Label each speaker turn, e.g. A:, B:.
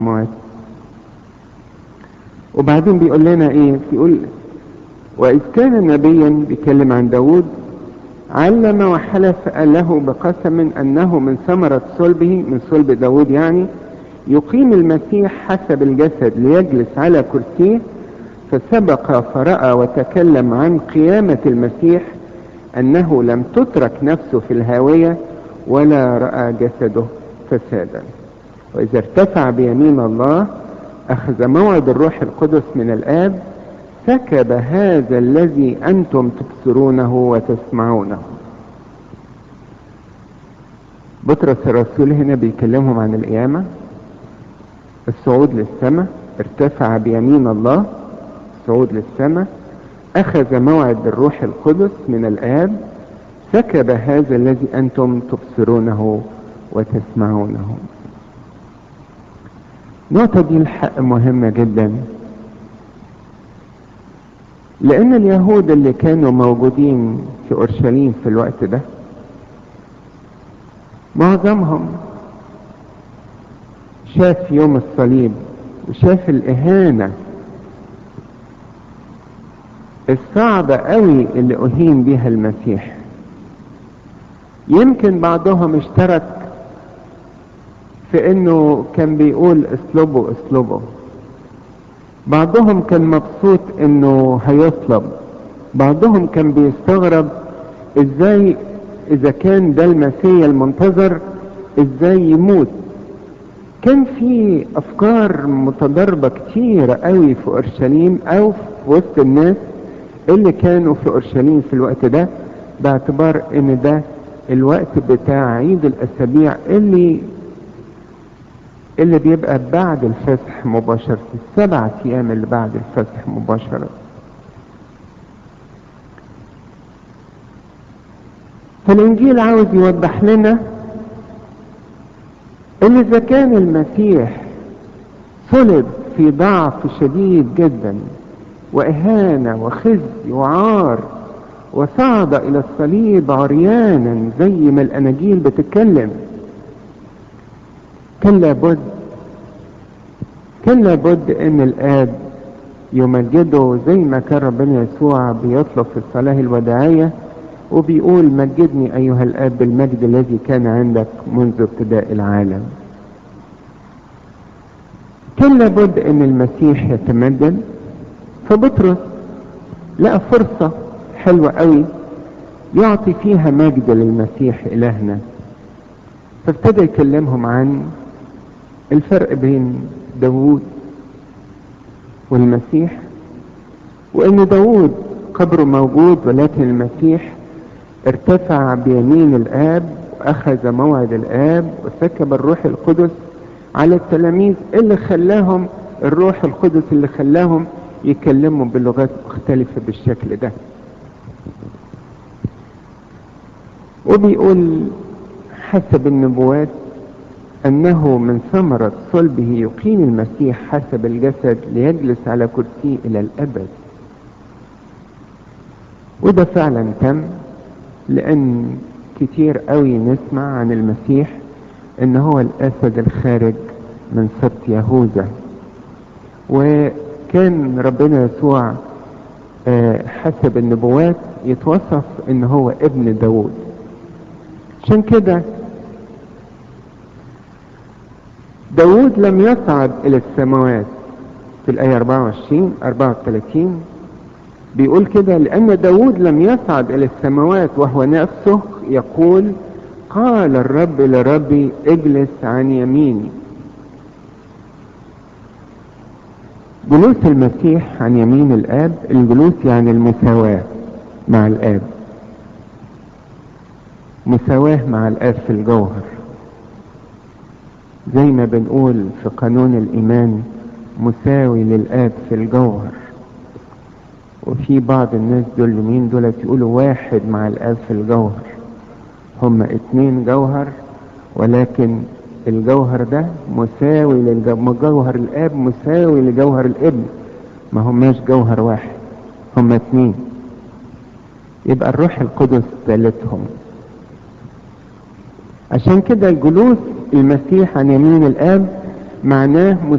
A: السماوات وبعدين بيقول لنا ايه بيقول واذ كان نبيا بيتكلم عن داود علم وحلف له بقسم انه من ثمرة صلبه من صلب داود يعني يقيم المسيح حسب الجسد ليجلس على كرسيه فسبق فرأى وتكلم عن قيامة المسيح انه لم تترك نفسه في الهاوية ولا رأى جسده فسادا واذا ارتفع بيمين الله اخذ موعد الروح القدس من الاب سكب هذا الذي انتم تبصرونه وتسمعونه بطرس الرسول هنا بيكلمهم عن القيامة الصعود للسماء ارتفع بيمين الله الصعود للسماء اخذ موعد الروح القدس من الاب سكب هذا الذي انتم تبصرونه وتسمعونه النقطة دي الحق مهمة جدا لان اليهود اللي كانوا موجودين في اورشليم في الوقت ده معظمهم شاف يوم الصليب وشاف الاهانة الصعبة قوي اللي اهين بها المسيح يمكن بعضهم اشترك في انه كان بيقول اسلبه اسلبه بعضهم كان مبسوط انه هيصلب بعضهم كان بيستغرب ازاي اذا كان ده المسيح المنتظر ازاي يموت كان في افكار متضاربه كتيره قوي في اورشليم او في وسط الناس اللي كانوا في اورشليم في الوقت ده باعتبار ان ده الوقت بتاع عيد الاسابيع اللي اللي بيبقى بعد الفسح مباشرة السبع ايام اللي بعد الفسح مباشرة فالانجيل عاوز يوضح لنا ان اذا كان المسيح صلب في ضعف شديد جدا واهانة وخزي وعار وصعد الى الصليب عريانا زي ما الاناجيل بتتكلم كان لابد كان لابد ان الاب يمجده زي ما كان ربنا يسوع بيطلب في الصلاة الوداعية وبيقول مجدني ايها الاب بالمجد الذي كان عندك منذ ابتداء العالم كان لابد ان المسيح يتمجد فبطرس لقى فرصة حلوة قوي يعطي فيها مجد للمسيح الهنا فابتدى يكلمهم عن الفرق بين داوود والمسيح وان داوود قبره موجود ولكن المسيح ارتفع بيمين الاب واخذ موعد الاب وسكب الروح القدس على التلاميذ اللي خلاهم الروح القدس اللي خلاهم يكلموا بلغات مختلفة بالشكل ده وبيقول حسب النبوات انه من ثمرة صلبه يقيم المسيح حسب الجسد ليجلس على كرسيه الى الابد وده فعلا تم لان كتير قوي نسمع عن المسيح ان هو الاسد الخارج من سبط يهوذا وكان ربنا يسوع حسب النبوات يتوصف ان هو ابن داود عشان كده داود لم يصعد الى السماوات في الايه 24 34 بيقول كده لان داود لم يصعد الى السماوات وهو نفسه يقول قال الرب لربي اجلس عن يميني جلوس المسيح عن يمين الاب الجلوس يعني المساواة مع الاب مساواة مع الاب في الجوهر زي ما بنقول في قانون الايمان مساوي للاب في الجوهر وفي بعض الناس دول مين دولت يقولوا واحد مع الاب في الجوهر هما اتنين جوهر ولكن الجوهر ده مساوي للجوهر الاب مساوي لجوهر الابن ما هماش جوهر واحد هما اتنين يبقى الروح القدس ثالثهم عشان كده الجلوس المسيح عن يمين الاب معناه